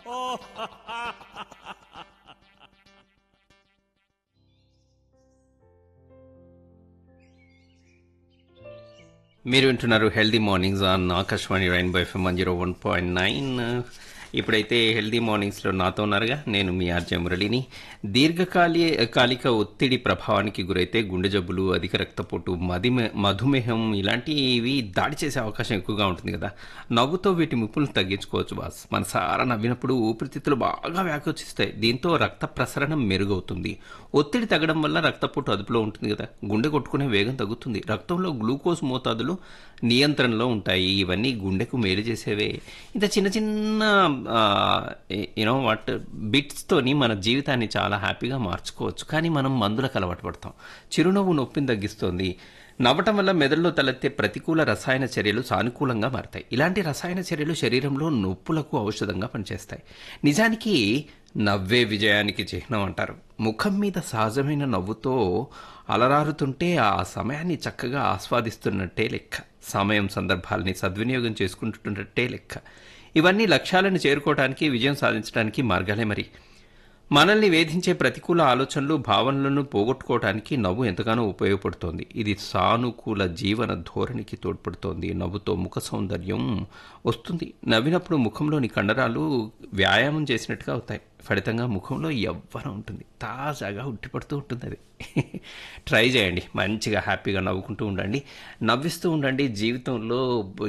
మీరు వింటున్నారు healthy mornings on Akashvani rainbow FM one zero one point nine ఇప్పుడైతే healthy మార్నింగ్స్లో నాతో ఉన్నారుగా నేను మీ ఆర్జే మురళిని దీర్ఘకాలి కాలిక ఒత్తిడి ప్రభావానికి గురైతే గుండె జబ్బులు అధిక రక్తపోటు మదిమే మధుమేహం ఇలాంటివి దాడి చేసే అవకాశం ఎక్కువగా ఉంటుంది కదా నవ్వుతో వీటి ముప్పులను తగ్గించుకోవచ్చు బాస్ మన సారా నవ్వినప్పుడు ఊపిరితిత్తులు బాగా వ్యాకోచిస్తాయి దీంతో రక్త ప్రసరణ మెరుగవుతుంది ఒత్తిడి తగ్గడం వల్ల రక్తపోటు అదుపులో ఉంటుంది కదా గుండె కొట్టుకునే వేగం తగ్గుతుంది రక్తంలో గ్లూకోజ్ మోతాదులు నియంత్రణలో ఉంటాయి ఇవన్నీ గుండెకు మేలు చేసేవే ఇంత చిన్న చిన్న యూనో వాట్ బిట్స్తోని మన జీవితాన్ని చాలా హ్యాపీగా మార్చుకోవచ్చు కానీ మనం మందులకు అలవాటు పడతాం చిరునవ్వు నొప్పిని తగ్గిస్తుంది నవ్వటం వల్ల మెదడులో తలెత్తే ప్రతికూల రసాయన చర్యలు సానుకూలంగా మారతాయి ఇలాంటి రసాయన చర్యలు శరీరంలో నొప్పులకు ఔషధంగా పనిచేస్తాయి నిజానికి నవ్వే విజయానికి చిహ్నం అంటారు ముఖం మీద సహజమైన నవ్వుతో అలరారుతుంటే ఆ సమయాన్ని చక్కగా ఆస్వాదిస్తున్నట్టే లెక్క సమయం సందర్భాలని సద్వినియోగం చేసుకుంటున్నట్టే లెక్క ఇవన్నీ లక్ష్యాలను చేరుకోవడానికి విజయం సాధించడానికి మార్గాలే మరి మనల్ని వేధించే ప్రతికూల ఆలోచనలు భావనలను పోగొట్టుకోవడానికి నవ్వు ఎంతగానో ఉపయోగపడుతోంది ఇది సానుకూల జీవన ధోరణికి తోడ్పడుతోంది నవ్వుతో ముఖ సౌందర్యం వస్తుంది నవ్వినప్పుడు ముఖంలోని కండరాలు వ్యాయామం చేసినట్టుగా అవుతాయి ఫలితంగా ముఖంలో ఎవ్వరం ఉంటుంది తాజాగా ఉట్టిపడుతూ ఉంటుంది అది ట్రై చేయండి మంచిగా హ్యాపీగా నవ్వుకుంటూ ఉండండి నవ్విస్తూ ఉండండి జీవితంలో